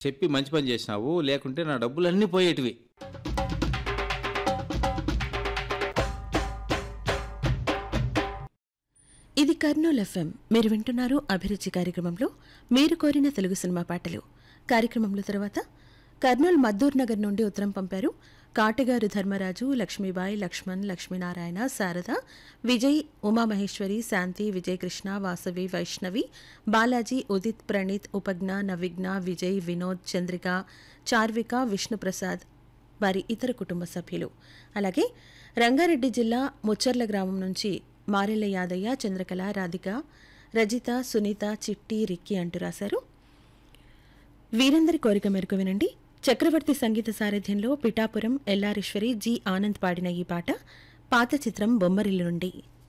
చెప్పి మంచి పని చేసినావు లేకుంటే నా డబ్బులన్నీ పోయేటివి ఇది కర్నూల్ ఎఫ్ఎం మీరు వింటున్నారు అభిరుచి కార్యక్రమంలో మీరు కోరిన తెలుగు సినిమా పాటలు కార్యక్రమంలో తర్వాత కర్నూల్ మద్దూర్ నగర్ నుండి ఉత్తరం పంపారు కాటగారు ధర్మరాజు లక్ష్మీబాయి లక్ష్మణ్ లక్ష్మీనారాయణ శారద విజయ్ ఉమామహేశ్వరి శాంతి విజయకృష్ణ వాసవి వైష్ణవి బాలాజీ ఉదిత్ ప్రణీత్ ఉపజ్ఞ నవిఘ్న విజయ్ వినోద్ చంద్రిక చార్విక విష్ణుప్రసాద్ వారి ఇతర కుటుంబ సభ్యులు అలాగే రంగారెడ్డి జిల్లా ముచ్చర్ల గ్రామం నుంచి మారెల్ల యాదయ్య చంద్రకళ రాధిక రజిత సునీత చిట్టి రిక్కి అంటూ రాశారు వీరందరి కోరిక మేరకు వినండి చక్రవర్తి సంగీత సారథ్యంలో పిఠాపురం ఎల్లారీశ్వరి జి ఆనంద్ పాడిన ఈ పాట పాత చిత్రం బొమ్మరిల్లు నుండి